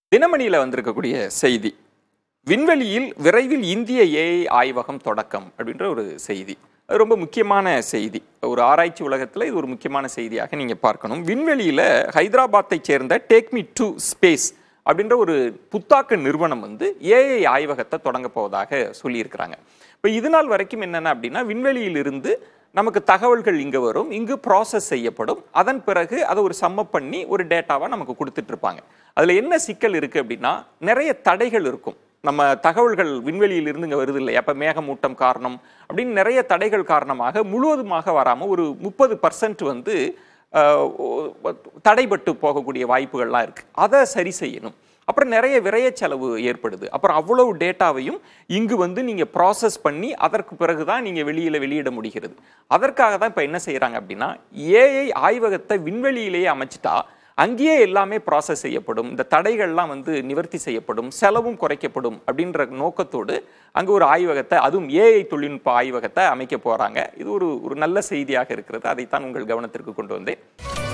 தினமணியில் வந்திருக்கக்கூடிய செய்தி விண்வெளியில் விரைவில் இந்திய ஏஐ ஆய்வகம் தொடக்கம் அப்படின்ற ஒரு செய்தி அது ரொம்ப முக்கியமான செய்தி ஒரு ஆராய்ச்சி உலகத்தில் இது ஒரு முக்கியமான செய்தியாக நீங்கள் பார்க்கணும் விண்வெளியில் ஹைதராபாத்தை சேர்ந்த டேக் மீ டு ஸ்பேஸ் அப்படின்ற ஒரு புத்தாக்க நிறுவனம் வந்து ஏஐ ஆய்வகத்தை தொடங்க போவதாக சொல்லியிருக்கிறாங்க இப்போ இது நாள் வரைக்கும் என்னென்ன அப்படின்னா விண்வெளியிலிருந்து நமக்கு தகவல்கள் இங்கே வரும் இங்கு ப்ராசஸ் செய்யப்படும் அதன் பிறகு அதை ஒரு சம்மப் பண்ணி ஒரு டேட்டாவை நமக்கு கொடுத்துட்டு இருப்பாங்க அதில் என்ன சிக்கல் இருக்குது அப்படின்னா நிறைய தடைகள் இருக்கும் நம்ம தகவல்கள் விண்வெளியில் இருந்து இங்கே வருது இல்லை அப்போ மேகமூட்டம் காரணம் அப்படின்னு நிறைய தடைகள் காரணமாக முழுவதுமாக வராமல் ஒரு முப்பது பர்சன்ட் வந்து ஆஹ், ஒ- தடைபட்டு போகக்கூடிய வாய்ப்புகள்லாம் இருக்குது அதை சரி செய்யணும் அப்புறம் நிறைய விரைய செலவு ஏற்படுது அப்புறம் அவ்வளவு டேட்டாவையும் இங்கு வந்து நீங்கள் ப்ராசஸ் பண்ணி அதற்கு பிறகு தான் நீங்கள் வெளியில் வெளியிட முடிகிறது அதற்காக தான் இப்போ என்ன செய்கிறாங்க அப்படின்னா ஏஐ ஆய்வகத்தை விண்வெளியிலேயே அமைச்சிட்டா அங்கேயே எல்லாமே ப்ராசஸ் செய்யப்படும் இந்த தடைகள்லாம் வந்து நிவர்த்தி செய்யப்படும் செலவும் குறைக்கப்படும் அப்படின்ற நோக்கத்தோடு அங்கே ஒரு ஆய்வகத்தை அதுவும் ஏஐ தொழில்நுட்ப ஆய்வகத்தை அமைக்க போகிறாங்க இது ஒரு ஒரு நல்ல செய்தியாக இருக்கிறது அதைத்தான் உங்கள் கவனத்திற்கு கொண்டு வந்தேன்